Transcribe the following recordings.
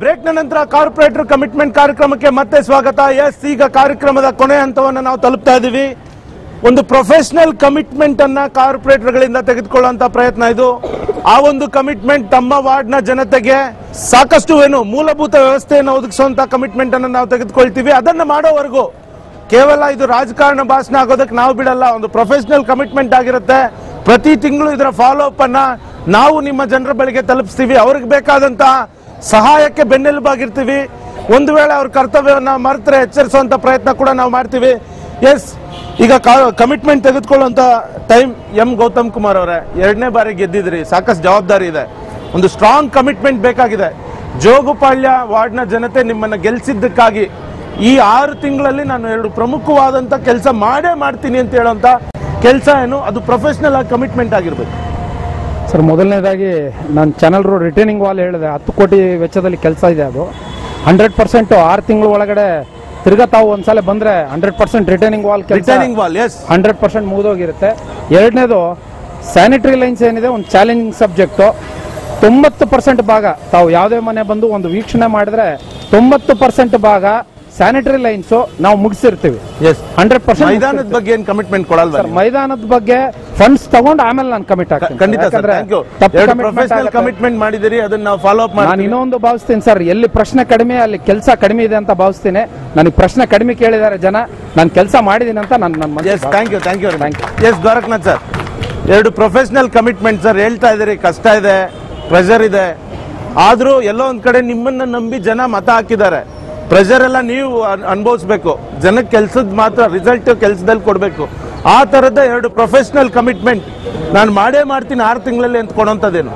ಬ್ರೇಕ್ನ ನಂತರ corporate commitment ಕಾರ್ಯಕ್ರಮಕ್ಕೆ ಮತ್ತೆ ಸ್ವಾಗತ ಎಸ್ ಈಗ ಕಾರ್ಯಕ್ರಮದ ಕೊನೆ ಹಂತವನ್ನು ನಾವು ತಲುಪ್ತಾ ಇದ್ದೀವಿ ಒಂದು ಪ್ರೊಫೆಷನಲ್ ಕಮಿಟ್ಮೆಂಟ್ ಅನ್ನ ಕಾರ್ಪೊರೇಟರ್ಗಳಿಂದ ತೆಗೆದುಕೊಳ್ಳುವಂತ ಪ್ರಯತ್ನ ಇದು ಆ ಒಂದು ಕಮಿಟ್ಮೆಂಟ್ ತಮ್ಮ ವಾರ್ಡ್ನ ಜನತೆಗೆ ಸಾಕಷ್ಟು ಏನು ಮೂಲಭೂತ ವ್ಯವಸ್ಥೆಯನ್ನು ಒದಗಿಸುವಂತ ಕಮಿಟ್ಮೆಂಟ್ ಅನ್ನು ನಾವು ತೆಗೆದುಕೊಳ್ತೀವಿ ಅದನ್ನ ಮಾಡೋವರೆಗೂ ಕೇವಲ ಇದು ರಾಜಕಾರಣ ಭಾಷಣ ಆಗೋದಕ್ಕೆ ನಾವು ಬಿಡಲ್ಲ ಒಂದು ಪ್ರೊಫೆಷನಲ್ ಕಮಿಟ್ಮೆಂಟ್ ಆಗಿರುತ್ತೆ ಪ್ರತಿ ತಿಂಗಳು ಇದರ ಫಾಲೋ ಅಪ್ ಅನ್ನ ನಾವು ನಿಮ್ಮ ಜನರ ಬಳಿಗೆ ತಲುಪಿಸ್ತೀವಿ ಅವ್ರಿಗೆ ಬೇಕಾದಂತಹ ಸಹಾಯಕ್ಕೆ ಬೆನ್ನೆಲುಬಾಗಿರ್ತೀವಿ ಒಂದು ವೇಳೆ ಅವ್ರ ಕರ್ತವ್ಯವನ್ನ ಮರೆತರೆ ಎಚ್ಚರಿಸುವಂತ ಪ್ರಯತ್ನ ಕೂಡ ನಾವು ಮಾಡ್ತೀವಿ ಎಸ್ ಈಗ ಕಮಿಟ್ಮೆಂಟ್ ತೆಗೆದುಕೊಳ್ಳುವಂತ ಟೈಮ್ ಎಂ ಗೌತಮ್ ಕುಮಾರ್ ಅವರೇ ಎರಡನೇ ಬಾರಿ ಗೆದ್ದಿದ್ರಿ ಸಾಕಷ್ಟು ಜವಾಬ್ದಾರಿ ಇದೆ ಒಂದು ಸ್ಟ್ರಾಂಗ್ ಕಮಿಟ್ಮೆಂಟ್ ಬೇಕಾಗಿದೆ ಜೋಗುಪಾಳ್ಯ ವಾರ್ಡ್ನ ಜನತೆ ನಿಮ್ಮನ್ನ ಗೆಲ್ಸಿದ್ದಕ್ಕಾಗಿ ಈ ಆರು ತಿಂಗಳಲ್ಲಿ ನಾನು ಎರಡು ಪ್ರಮುಖವಾದಂತ ಕೆಲಸ ಮಾಡೇ ಮಾಡ್ತೀನಿ ಅಂತ ಹೇಳುವಂತ ಕೆಲಸ ಏನು ಅದು ಪ್ರೊಫೆಷನಲ್ ಆಗಿ ಕಮಿಟ್ಮೆಂಟ್ ಆಗಿರ್ಬೇಕು ಸರ್ ಮೊದಲನೇದಾಗಿ ನಾನು ಚಾನಲ್ ರೋಡ್ ರಿಟರ್ನಿಂಗ್ ವಾಲ್ ಹೇಳಿದೆ ಹತ್ತು ಕೋಟಿ ವೆಚ್ಚದಲ್ಲಿ ಕೆಲಸ ಇದೆ ಅದು ಹಂಡ್ರೆಡ್ ಪರ್ಸೆಂಟ್ ಆರು ತಿಂಗಳ ಒಳಗಡೆ ತಿರ್ಗಾ ತಾವು ಒಂದ್ಸಲ ಬಂದ್ರೆ ಹಂಡ್ರೆಡ್ ಪರ್ಸೆಂಟ್ ರಿಟರ್ನಿಂಗ್ ವಾಲ್ ಕೆಲಸ returning wall yes hundred percent ಮುಗಿದೋಗಿರುತ್ತೆ ಎರಡನೇದು ಸ್ಯಾನಿಟರಿ ಲೈನ್ಸ್ ಏನಿದೆ ಒಂದು ಚಾಲೆಂಜಿಂಗ್ ಸಬ್ಜೆಕ್ಟು ತೊಂಬತ್ತು ಪರ್ಸೆಂಟ್ ಭಾಗ ತಾವು ಯಾವುದೇ ಮನೆ ಬಂದು ಒಂದು ವೀಕ್ಷಣೆ ಮಾಡಿದ್ರೆ ತೊಂಬತ್ತು ಪರ್ಸೆಂಟ್ ಭಾಗ ಸ್ಯಾನಿಟರಿ ಲೈನ್ಸು ನಾವು ಮುಗಿಸಿರ್ತೀವಿ ಎಸ್ ಹಂಡ್ರೆಡ್ ಪರ್ಸೆಂಟ್ ಮೈದಾನದ ಬಗ್ಗೆ ಏನ್ ಕಮಿಟ್ಮೆಂಟ್ ಕೊಡಲ್ವಾ ಸರ್ ಮೈದಾನದ ಬಗ್ಗೆ ಫಂಡ್ಸ್ ತಗೊಂಡು ಆಮೇಲೆ ನಾನು ಕಮಿಟ್ ಆಗ್ತೀನಿ ಖಂಡಿತ ಸರ್ ಯಾಕಂದ್ರೆ ಥ್ಯಾಂಕ್ ಯು ತಪ್ಪು ಎರಡು commitment ಪ್ರೊಫೆಷನಲ್ ಆಗುತ್ತೆ. ಕಮಿಟ್ಮೆಂಟ್ ಮಾಡಿದಿರಿ ಅದನ್ನ ನಾವು ಫಾಲೋ ಅಪ್ ನಾನು ಮಾಡ್ತೀವಿ ಇನ್ನೊಂದು ಭಾವಿಸ್ತೀನಿ ಸರ್ ಎಲ್ಲಿ ಪ್ರಶ್ನೆ ಕಡಿಮೆ ಅಲ್ಲಿ ಕೆಲಸ ಕಡಿಮೆ ಇದೆ ಅಂತ ಭಾವಿಸ್ತೀನಿ ನನಗೆ ಪ್ರಶ್ನೆ ಕಡಿಮೆ ಕೇಳಿದ್ದಾರೆ ಜನ ನಾನು ಕೆಲಸ ಮಾಡಿದ್ದೀನಿ ಅಂತ ನನ್ನ ನನ್ನ yes thank you thank you Thank yes Dwarakanath sir ಎರಡು ಪ್ರೊಫೆಷನಲ್ ಕಮಿಟ್ಮೆಂಟ್ ಸರ್ ಹೇಳ್ತಾ ಇದ್ದೀರಿ ಕಷ್ಟ ಇದೆ ಪ್ರೆಷರ್ ಇದೆ ಆದ್ರೂ ಎಲ್ಲೋ ಒಂದ್ ಕಡೆ ನಿಮ್ಮನ್ನ ನಂಬಿ ಜನ ಮತ ಹಾಕಿದ್ದಾರೆ ಪ್ರೆಷರ್ ಎಲ್ಲ ನೀವು ಅನ್- ಅನುಭವಿಸ್ಬೇಕು ಜನಕ್ಕೆ ಕೆಲ್ಸದ ಮಾತ್ರ ರಿಸಲ್ಟ್ ಕೆಲ್ಸದಲ್ಲಿ ಕೊಡ್ಬೇಕು ಆ ತರದ ಎರಡು ಪ್ರೊಫೆಷನಲ್ ಕಮಿಟ್ಮೆಂಟ್ ನಾನು ಮಾಡೇ ಮಾಡ್ತೀನಿ ಆರು ತಿಂಗಳಲ್ಲಿ ಅಂತ ಕೊಡೋಂಥದ್ದೇನು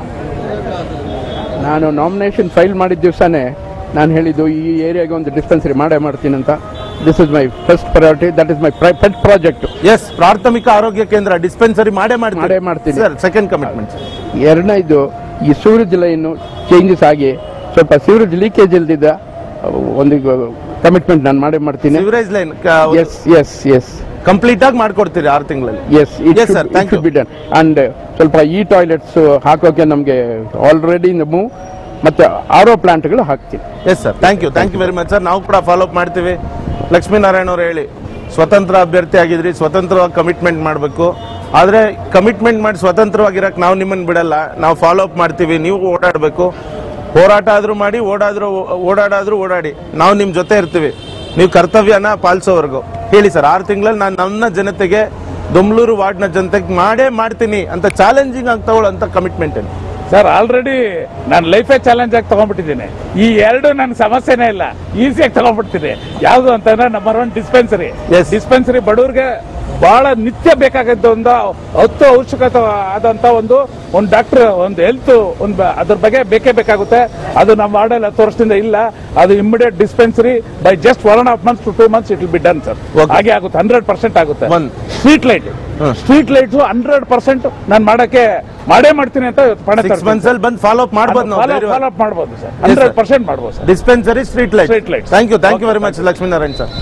ನಾನು ನಾಮಿನೇಷನ್ ಫೈಲ್ ಮಾಡಿದ ದಿವಸನೇ ನಾನು ಹೇಳಿದ್ದು ಈ ಏರಿಯಾಗೆ ಒಂದು ಡಿಸ್ಪೆನ್ಸರಿ ಮಾಡೇ ಮಾಡ್ತೀನಿ ಅಂತ this is my first priority that is my pet project yes ಪ್ರಾಥಮಿಕ ಆರೋಗ್ಯ ಕೇಂದ್ರ ಡಿಸ್ಪೆನ್ಸರಿ ಮಾಡೇ ಮಾಡೇ ಮಾಡ್ತೀನಿ. ಸರ್ ಸೆಕೆಂಡ್ ಕಮಿಟ್ಮೆಂಟ್ ಎರಡನೇದು ಈ ಸೂರಜ್ ಲೈನು ಚೇಂಜಸ್ ಆಗಿ ಸ್ವಲ್ಪ ಸೂರಜ್ ಲೀಕೇಜ್ ಇಲ್ದಿದ್ದ ಒಂದು ಕಮಿಟ್ಮೆಂಟ್ ನಾನು ಮಾಡೇ ಮಾಡ್ತೀನಿ sewerage line yes yes yes complete ಆಗಿ ಮಾಡ್ಕೊಡ್ತೀರಿ ಆರು ತಿಂಗಳಲ್ಲಿ yes it Yes, sir. Thank you. Be done and ಸ್ವಲ್ಪ ಈ ಟಾಯ್ಲೆಟ್ಸ್ ಹಾಕೋಕೆ ನಮಗೆ ಆಲ್ರೆಡಿ ಮೂವ್ ಮತ್ತೆ ಆರೋ ಪ್ಲಾಂಟ್ಗಳು ಹಾಕ್ತೀನಿ yes sir thank you thank you very much sir ನಾವು ಕೂಡ ಫಾಲೋ ಅಪ್ ಮಾಡ್ತೀವಿ ಲಕ್ಷ್ಮೀನಾರಾಯಣ ಅವ್ರು ಹೇಳಿ ಸ್ವತಂತ್ರ ಅಭ್ಯರ್ಥಿ ಆಗಿದ್ರಿ ಸ್ವತಂತ್ರವಾಗಿ ಕಮಿಟ್ಮೆಂಟ್ ಮಾಡಬೇಕು ಆದರೆ ಕಮಿಟ್ಮೆಂಟ್ ಮಾಡಿ ಸ್ವತಂತ್ರವಾಗಿರಕ್ಕೆ ನಾವು ನಿಮ್ಮನ್ನು ಬಿಡಲ್ಲ ನಾವು ಫಾಲೋ ಅಪ್ ಮಾಡ್ತೀವಿ ನೀವು ಓಡಾಡಬೇಕು ಹೋರಾಟ ಆದರೂ ಮಾಡಿ ಓಡಾದ್ರೂ ಓಡಾಡಾದ್ರೂ ಓಡಾಡಿ ನಾವು ನಿಮ್ಮ ಜೊತೆ ಇರ್ತೀವಿ ನೀವು ಕರ್ತವ್ಯನ ಪಾಲಿಸೋವರೆಗೂ ಹೇಳಿ ಸರ್ ಆರು ತಿಂಗಳಲ್ಲಿ ನಾನು ನನ್ನ ಜನತೆಗೆ ದೊಮ್ಲೂರು ವಾರ್ಡ್ನ ಜನತೆಗೆ ಮಾಡೇ ಮಾಡ್ತೀನಿ ಅಂತ ಚಾಲೆಂಜಿಂಗ್ ಆಗಿ ತಗೊಳ್ಳೋಂಥ ಕಮಿಟ್ಮೆಂಟ್ ಏನು ಸರ್ ಆಲ್ರೆಡಿ ನಾನು ಲೈಫೇ ಚಾಲೆಂಜ್ ಆಗಿ ತಗೊಂಡ್ಬಿಟ್ಟಿದ್ದೀನಿ ಈ ಎರಡು ನನ್ನ ಸಮಸ್ಯೆನೇ ಇಲ್ಲ ಈಸಿಯಾಗಿ ತಗೊಂಡ್ಬಿಡ್ತೀನಿ ಯಾವುದು ಅಂತಂದ್ರೆ number one dispensary Yes. Dispensary ಬಡವ್ರಿಗೆ ಬಹಳ ನಿತ್ಯ ಬೇಕಾಗಿದ್ದ ಒಂದು ಹತ್ತು ಅವಶ್ಯಕತೆ ಆದಂತ ಒಂದು ಒಂದು ಡಾಕ್ಟರ್ ಒಂದು ಹೆಲ್ತ್ ಒಂದು ಬ- ಅದ್ರ ಬಗ್ಗೆ ಬೇಕೇ ಬೇಕಾಗುತ್ತೆ ಅದು ನಮ್ಮ ವಾರ್ಡಲ್ಲಿ ಹತ್ತು ವರ್ಷದಿಂದ ಇಲ್ಲ ಅದು immediate dispensary by just one and half months to two months it will be done sir Okay. ಹಾಗೆ ಆಗುತ್ತೆ ಹಂಡ್ರೆಡ್ ಪರ್ಸೆಂಟ್ ಆಗುತ್ತೆ One. Street light street lights hundred percent ನಾನು ಮಾಡಕ್ಕೆ ಮಾಡೇ ಮಾಡ್ತೀನಿ ಅಂತ ಇವತ್ತು ಪಣ ಸಿಕ್ಸ್ ಮಂತ್ಸ್ ಅಲ್ಲಿ ಬಂದು ಫಾಲೋ ಅಪ್ ಮಾಡ್ಬೋದು ನಾವು ಧೈರ್ಯವಾಗಿ. ಫಾಲೋ ಅಪ್ ಮಾಡ್ಬೋದು ಸರ್ ಹಂಡ್ರೆಡ್ ಪರ್ಸೆಂಟ್ ಮಾಡ್ಬೋದು sir dispensary street light Street lights. Thank you thank you very much Lakshminarayan sir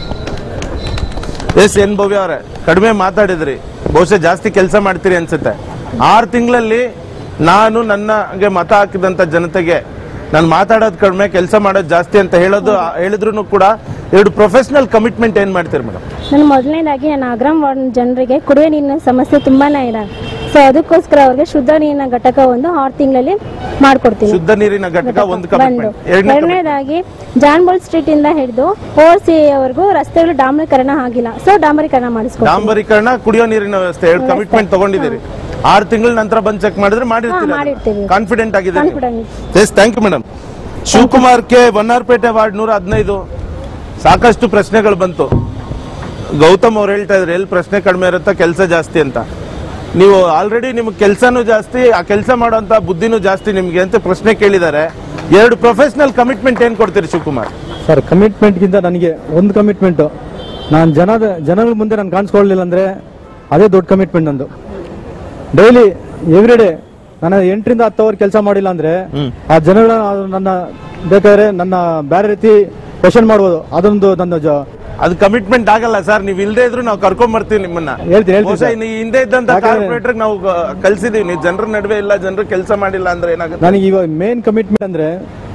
S N Bhavya ಅವರೇ ಕಡಿಮೆ ಮಾತಾಡಿದ್ರಿ ಬಹುಶಃ ಜಾಸ್ತಿ ಕೆಲಸ ಮಾಡ್ತೀರಿ ಅನ್ಸುತ್ತೆ ಆರು ತಿಂಗಳಲ್ಲಿ ನಾನು ನನಗೆ ಮತ ಹಾಕಿದಂತ ಜನತೆಗೆ ನಾನು ಮಾತಾಡೋದು ಕಡಿಮೆ ಕೆಲಸ ಮಾಡೋದು ಜಾಸ್ತಿ ಅಂತ ಹೇಳೋದು ಹೇಳಿದ್ರು ಕೂಡ ಎರಡು ಪ್ರೊಫೆಷನಲ್ ಕಮಿಟ್ಮೆಂಟ್ ಏನ್ ಮಾಡ್ತೀರಿ ಮೇಡಮ್ ನಾನು ಮೊದಲನೇದಾಗಿ ನಾನು ಆಗ್ರಾಮ್ ವಾರ್ಡ್ ಜನರಿಗೆ ಕುಡಿಯೋ ನೀರಿನ ಸಮಸ್ಯೆ ತುಂಬಾನೇ ಇದೆ ಸೊ ಅದಕ್ಕೋಸ್ಕರ ಅವ್ರಿಗೆ ಶುದ್ಧ ನೀರಿನ ಘಟಕ ಒಂದು ಆರು ತಿಂಗಳಲ್ಲಿ ಮಾಡ್ಕೊಡ್ತೀನಿ ಶುದ್ಧ ನೀರಿನ ಘಟಕ ಒಂದು ಒಂದು ಕಮಿಟ್ಮೆಂಟ್ ಎರಡನೇ ಎರಡನೇದಾಗಿ ಜಾನ್ಬೋಲ್ ಸ್ಟ್ರೀಟ್ ಇಂದ ಹಿಡಿದು ಓರ್ ಸಿ ವರೆಗೂ ರಸ್ತೆಗಳು ಡಾಂಬರೀಕರಣ ಆಗಿಲ್ಲ ಸೊ ಡಾಂಬರೀಕರಣ ಮಾಡಿಸ್ಕೊಡ್ತೀನಿ ಡಾಂಬರೀಕರಣ ಕುಡಿಯೋ ನೀರಿನ ವ್ಯವಸ್ಥೆ ಎರಡು ಕಮಿಟ್ಮೆಂಟ್ ತಗೊಂಡಿದ್ದೀರಿ ಆರು ತಿಂಗಳ ನಂತರ ಬಂದು ಚೆಕ್ ಮಾಡಿದ್ರೆ ಮಾಡಿರ್ತೀವಿ. ಮಾಡಿರ್ತೀರಿ ಕಾನ್ಫಿಡೆಂಟ್ ಆಗಿದೆ Confident. Yes thank you madam Shivakumar K Vannarpet ward ನೂರ ಹದಿನೈದು ಸಾಕಷ್ಟು ಪ್ರಶ್ನೆಗಳು ಬಂತು ಗೌತಮ್ ಅವ್ರು ಹೇಳ್ತಾ ಇದ್ರು ಎಲ್ಲಿ ಪ್ರಶ್ನೆ ಕಡಿಮೆ ಇರುತ್ತಾ ಕೆಲಸ ಜಾಸ್ತಿ ಅಂತ ನೀವು ಆಲ್ರೆಡಿ ನಿಮ್ಗೆ ಕೆಲಸನೂ ಜಾಸ್ತಿ ಆ ಕೆಲಸ ಮಾಡೋಂಥ ಬುದ್ಧಿನೂ ಜಾಸ್ತಿ ನಿಮ್ಗೆ ಅಂತ ಪ್ರಶ್ನೆ ಕೇಳಿದ್ದಾರೆ ಎರಡು ಪ್ರೊಫೆಷನಲ್ ಕಮಿಟ್ಮೆಂಟ್ ಏನ್ ಕೊಡ್ತೀರಿ ಶಿವಕುಮಾರ್ ಸರ್ ಕಮಿಟ್ಮೆಂಟ್ಗಿಂತ ನನಗೆ ಒಂದು ಕಮಿಟ್ಮೆಂಟು ನಾನು ಜನದ ಜನಗಳ ಮುಂದೆ ನಾನು ಕಾಣಿಸ್ಕೊಳ್ಳಲಿಲ್ಲ ಅಂದರೆ ಅದೇ ದೊಡ್ಡ ಕಮಿಟ್ಮೆಂಟ್ ನಂದು ಡೈಲಿ ಎವ್ರಿ ಡೇ ನಾನು ಎಂಟರಿಂದ ಹತ್ತು ಅವರ್ ಕೆಲಸ ಮಾಡಿಲ್ಲ ಅಂದ್ರೆ ಆ ಜನಗಳ ನನ್ನ ಬೇಕಾದ್ರೆ ನನ್ನ ಬೇರೆ ರೀತಿ ಕ್ವಶನ್ ಮಾಡ್ಬೋದು ಅದೊಂದು ನನ್ನ ಜ- ಅದು ಕಮಿಟ್ಮೆಂಟ್ ಆಗಲ್ಲ ಸರ್ ನೀವು ಇಲ್ಲದೆ ಇದ್ರು ನಾವು ಕರ್ಕೊಂಡ್ ಬರ್ತೀವಿ ನಿಮ್ಮನ್ನ ಹೇಳ್ತೀನಿ, ಹೇಳ್ತೀನಿ ಬಹುಶಃ ಸರ್. ಇನ್ನು ಈ ಹಿಂದೆ ಇದ್ದಂತ ಯಾಕಂದ್ರೆ- ಕಾರ್ಪೊರೇಟರ್ ನಾವು ಕಲ್ಸಿದೀವಿ ನೀವು ಜನರ ನಡುವೆ ಇಲ್ಲ ಜನರು ಕೆಲಸ ಮಾಡಿಲ್ಲ ಅಂದ್ರೆ ಏನಾಗುತ್ತೆ ನನಗೆ ಇವಾಗ ಮೇನ್ ಕಮಿಟ್ಮೆಂಟ್ ಅಂದ್ರೆ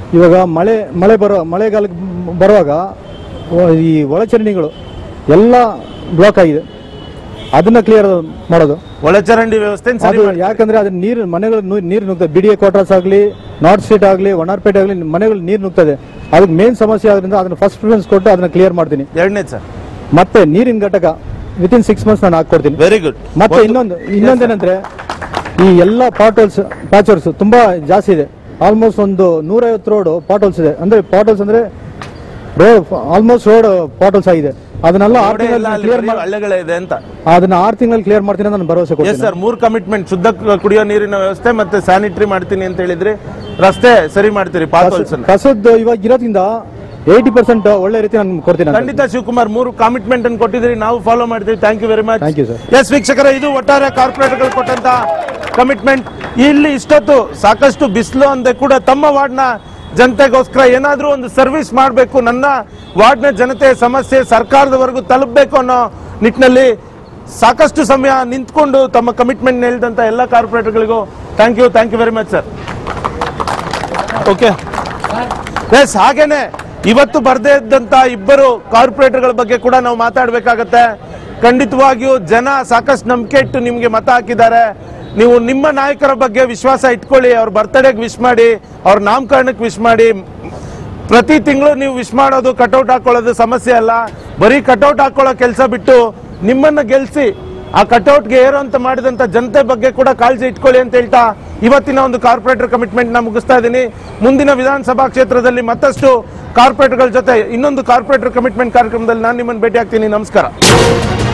ಇವಾಗ ಮಳೆ ಮಳೆ ಬರೋ ಮಳೆಗಾಲಕ್ಕೆ ಬರುವಾಗ ಒ- ಈ ಒಳಚರಂಡಿಗಳು ಎಲ್ಲ ಬ್ಲಾಕ್ ಆಗಿದೆ ಅದನ್ನ ಕ್ಲಿಯರ್ ಮಾಡೋದು ಒಳಚರಂಡಿ ವ್ಯವಸ್ಥೆ ಸರಿ ಅದು ಮಾಡಿ. ಯಾಕಂದ್ರೆ ಅದನ್ನ ನೀರು ಮನೆಗಳು ನೂ- ನೀರು ನುಗ್ತದೆ ಬಿ ಡಿ ಎ ಕ್ವಾರ್ಟರ್ಸ್ ಆಗಲಿ ನಾರ್ತ್ ಸ್ಟ್ರೀಟ್ ಆಗಲಿ ವನಾರ್ಪೇಟೆ ಆಗಲಿ ಮನೆಗಳು ನೀರು ನುಗ್ತದೆ ಅದಕ್ಕೆ ಮೇನ್ ಸಮಸ್ಯೆ ಆದ್ರಿಂದ ಅದನ್ನ ಫಸ್ಟ್ ಪ್ರಿಫರೆನ್ಸ್ ಕೊಟ್ಟು ಅದನ್ನ ಕ್ಲಿಯರ್ ಮಾಡ್ತೀನಿ ಎರಡನೇ ಸರ್ ಮತ್ತೆ ನೀರಿನ ಘಟಕ ವಿತಿನ್ ಸಿಕ್ಸ್ ಮಂತ್ಸ್ ನಾನು ಹಾಕೊಡ್ತೀನಿ ವೆರಿ ಗುಡ್ ಮತ್ತೆ ಇನ್ನೊಂದು ಇನ್ನೊಂದೇನಂದ್ರೆ ಈ ಎಲ್ಲ ಪಾಟೋಲ್ಸ್ ಪ್ಯಾಚರ್ಸ್ ತುಂಬಾ ಜಾಸ್ತಿ ಇದೆ ಆಲ್ಮೋಸ್ಟ್ ಒಂದು ನೂರೈವತ್ತು ರೋಡ್ ಪಾಟೋಲ್ಸ್ ಇದೆ ಅಂದ್ರೆ ಪಾಟೋಲ್ಸ್ ಅಂದ್ರೆ ರೋಡ್ ಆಲ್ಮೋಸ್ಟ್ ರೋಡ್ ಪಾಟೋಲ್ಸ್ ಆಗಿದೆ ಅದನ್ನೆಲ್ಲ ಆರು ತಿಂಗಳಲ್ಲಿ ಕ್ಲಿಯರ್ ಹಳ್ಳಿಗಳೇ ಇದೆ ಅಂತ ಅದನ್ನ ಆರು ತಿಂಗಳಲ್ಲಿ ಕ್ಲಿಯರ್ ಮಾಡ್ತೀನಿ ಅಂತ ನಾನು ಭರವಸೆ ಎಸ್ ಕೊಡ್ತೀನಿ ಸರ್ ಮೂರ್ ಕಮಿಟ್ಮೆಂಟ್ ಶುದ್ಧ ಕುಡಿಯೋ ನೀರಿನ ವ್ಯವಸ್ಥೆ ಮತ್ತೆ ಸ್ಯಾನಿಟರಿ ಮಾಡ್ತೀನಿ ಅಂತ ಹೇಳಿದ್ರಿ ರಸ್ತೆ ಸರಿ ಮಾಡ್ತೀರಿ ಪಾತ್ವಲ್ಸ್ ಕಸದ್ದು ಇವಾಗ ಇರೋದ್ರಿಂದ ಏಯ್ಟಿ ಪರ್ಸೆಂಟ್ ಒಳ್ಳೆ ರೀತಿ ನಾನು ಕೊಡ್ತೀನಿ ಅಂತ. ಖಂಡಿತ ಶಿವಕುಮಾರ್ ಮೂರು ಕಮಿಟ್ಮೆಂಟ್ ಅನ್ನು ಕೊಟ್ಟಿದ್ರಿ ನಾವು ಫಾಲೋ ಮಾಡ್ತೀವಿ thank you very much Thank you, sir. Yes ವೀಕ್ಷಕರ ಇದು ಒಟ್ಟಾರೆ ಕಾರ್ಪೊರೇಟ್ಗಳು ಕೊಟ್ಟಂತ ಕಮಿಟ್ಮೆಂಟ್ ಇಲ್ಲಿ ಇಷ್ಟೊತ್ತು ಸಾಕಷ್ಟು ಬಿಸಿಲು ಅಂದೆ ಕೂಡ ತಮ್ಮ ವಾರ್ಡ್ನ ಜನತೆಗೋಸ್ಕರ ಏನಾದ್ರೂ ಒಂದು ಸರ್ವಿಸ್ ಮಾಡಬೇಕು ನನ್ನ ವಾರ್ಡ್ನ ಜನತೆಯ ಸಮಸ್ಯೆ ಸರ್ಕಾರದವರೆಗೂ ತಲುಪಬೇಕು ಅನ್ನೋ ನಿಟ್ಟಿನಲ್ಲಿ ಸಾಕಷ್ಟು ಸಮಯ ನಿಂತ್ಕೊಂಡು ತಮ್ಮ ಕಮಿಟ್ಮೆಂಟ್ ಹೇಳಿದಂತ ಎಲ್ಲ ಕಾರ್ಪೊರೇಟರ್ಗಳಿಗೂ thank you thank you very much sir okay yes ಹಾಗೇನೆ ಇವತ್ತು ಬರ್ದೇ ಇದ್ದಂತ ಇಬ್ಬರು ಕಾರ್ಪೊರೇಟರ್ಗಳ ಬಗ್ಗೆ ಕೂಡ ನಾವು ಮಾತಾಡಬೇಕಾಗತ್ತೆ ಖಂಡಿತವಾಗಿಯೂ ಜನ ಸಾಕಷ್ಟು ನಂಬಿಕೆ ಇಟ್ಟು ನಿಮ್ಗೆ ಮತ ಹಾಕಿದ್ದಾರೆ ನೀವು ನಿಮ್ಮ ನಾಯಕರ ಬಗ್ಗೆ ವಿಶ್ವಾಸ ಇಟ್ಕೊಳ್ಳಿ ಅವ್ರ ಬರ್ತಡೇಗೆ ವಿಶ್ ಮಾಡಿ ಅವ್ರ ನಾಮಕರಣಕ್ಕೆ ವಿಶ್ ಮಾಡಿ ಪ್ರತಿ ತಿಂಗಳು ನೀವು ವಿಶ್ ಮಾಡೋದು ಕಟೌಟ್ ಹಾಕೊಳ್ಳೋದು ಸಮಸ್ಯೆ ಅಲ್ಲ ಬರೀ ಕಟೌಟ್ ಹಾಕೊಳ್ಳೋ ಕೆಲಸ ಬಿಟ್ಟು ನಿಮ್ಮನ್ನ ಗೆಲ್ಸಿ ಆ ಕಟೌಟ್ಗೆ ಏರುವಂತ ಮಾಡಿದಂತ ಜನತೆ ಬಗ್ಗೆ ಕೂಡ ಕಾಳಜಿ ಇಟ್ಕೊಳ್ಳಿ ಅಂತ ಹೇಳ್ತಾ ಇವತ್ತಿನ ಒಂದು ಕಾರ್ಪೊರೇಟರ್ ಕಮಿಟ್ಮೆಂಟ್ ನ ಮುಗಿಸ್ತಾ ಇದ್ದೀನಿ ಮುಂದಿನ ವಿಧಾನಸಭಾ ಕ್ಷೇತ್ರದಲ್ಲಿ ಮತ್ತಷ್ಟು ಕಾರ್ಪೊರೇಟರ್ಗಳ ಜೊತೆ ಇನ್ನೊಂದು ಕಾರ್ಪೊರೇಟರ್ ಕಮಿಟ್ಮೆಂಟ್ ಕಾರ್ಯಕ್ರಮದಲ್ಲಿ ನಾನು ನಿಮ್ಮನ್ನು ಭೇಟಿ ಆಗ್ತೀನಿ ನಮಸ್ಕಾರ